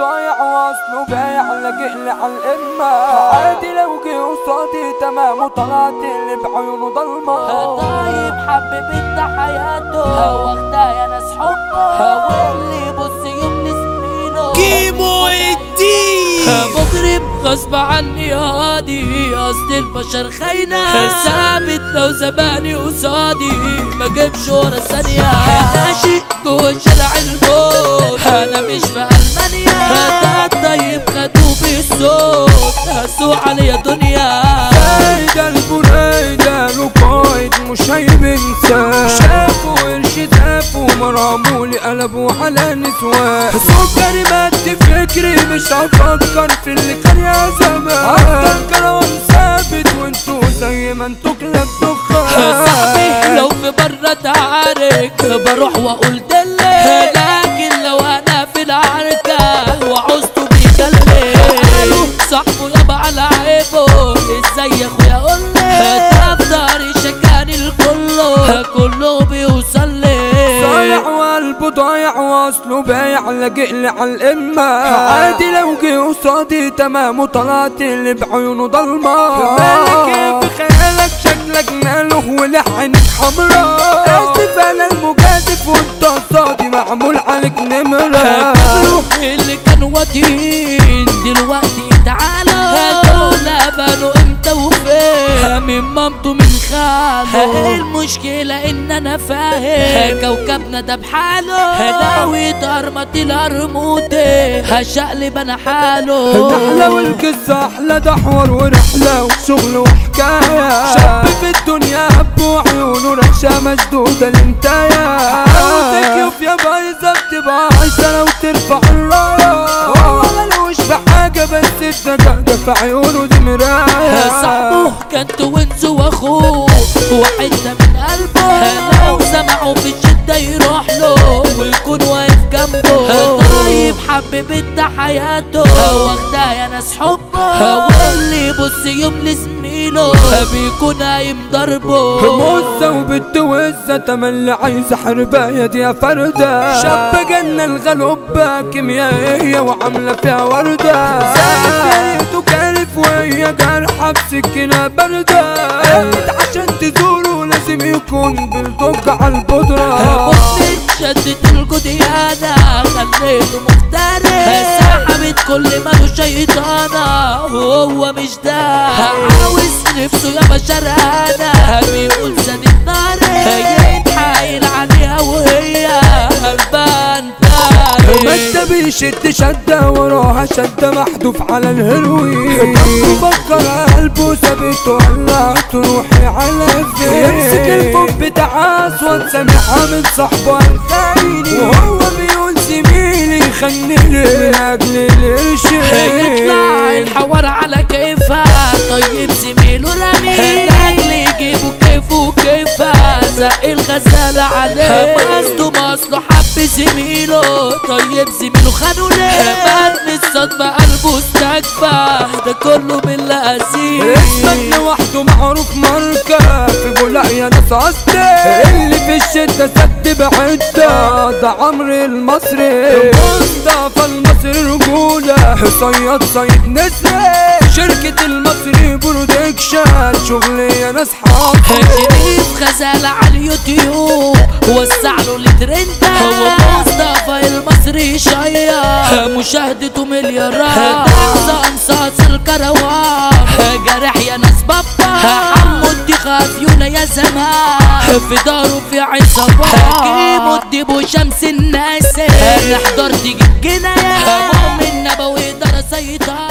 ضايع واصله بايع لاجئ لي على الامه عادي لو جه قصادي تمام وطلعت اللي بعيونه ضلمه طيب حبب انت حياته واخدها يا ناس حبه واللي يبص يوم لسنينه كيمو الدين مغرب غصب عني يا هادي اصل البشر خاينة ثابت لو زماني قصادي ما جيبش ورا ثانية ناشئ جوه شارع الموت انا مش في المانيا ده طيب خدوه بالصوت هسوا عليا دنيا هيدا البريدة رقايد مش هيبنسى شافوا قرش زافوا مرامولي قلبوا على نسوان سكري مات فكري مش هفكر في اللي كان يا زمان هفكر ثابت وانتوا زي ما انتوا كلاب دخان صاحبي لو في مرة تعارك بروح واقول دلي لكن لو انا في العركة وعوزته بيكلم صاحبه يابا على عيبه ازاي يا اخويا قولي تقدر يشجعني الكله كله بيوصل لي ضايع وقلبه ضايع واصله بايع لاجئ لي على الامه عادي لو جه قصادي تمام وطلعت اللي بعيونه ضلمه مالك ايه في خيالك شكلك ماله ولحنك حمرا اسف انا المجازف وانت قصادي معمول عليك نمره اللي كانوا واطيين دلوقتي تعالوا دول بنوا امتى وفين من مامته من خاله المشكلة ان انا فاهم كوكبنا ده بحاله ناوي ترمط القرموطي هشقلب انا حاله النحلة والقصة أحلى ده حوار ورحلة وشغل وحكاية شاب في الدنيا هب وعيونه رشا مشدودة الانتاية وتكيف يا بايظة بتبقى عايشة لو ترفع الراية هو ملوش بحاجة بس الدجاجة في عيونه دي مراية صاحبه كان توينز واخوه وحدة من قلبه لو سمعوا في الشدة يروح له ويكون واقف جنبه طيب حبب انت حياته واخدها يا ناس حبه واللي يبص يوم لزميله بيكون قايم ضربه موزة وبنت وزة تملي عايزة حرباية دي يا فردة شاب جنة الغلوبة كيميائية وعاملة فيها وردة زائد وكارف وهي جارحة بسكينة باردة قالت عشان تزوره لازم يكون بالدق على البودرة بصيت شدت الجديانة خليته مفترس سحبت كل ما له شيطانة وهو مش ده عاوز نفسه يا بشرانة بيقول زاد النار يتحايل عليها وهي قلبها ما انتهت انت بيشد شدة وراها شدة محذوف على الهروين بفكر قلبه ثابت ولعت روحي على فين يمسك الفوق بتاع اسود سامعها من صاحبه الخايني وهو بيقول زميلي خلني من اجل القرشين يطلع الحوار على كيفها طيب زميله رمي الاكل يجيبه كيفه كيفها زق الغزالة عليه قصده مصله حب زميله طيب زميله خانوا ليه مات من الصدمة قلبه استكفى ده كله بالله اسمك أسير لوحده معروف ماركة في بولاق يا ناس عسل اللي في الشدة سد بعدة ده عمرو المصري مصطفى المصري رجولة صياد صيد نسر شركة المصري برودكشن شغل يا ناس حاضر شريف غزالة على اليوتيوب وسع له الترند هو مصطفى المصري شيا مشاهدته مليارات ده انصاص الكروان جارح يا ناس بابا عمو اتخاذ يونا يا زمان في داره في عصابات جيبوا الديب شمس الناس نحضر تيجي الجناية مؤمن نبوي درس سيطان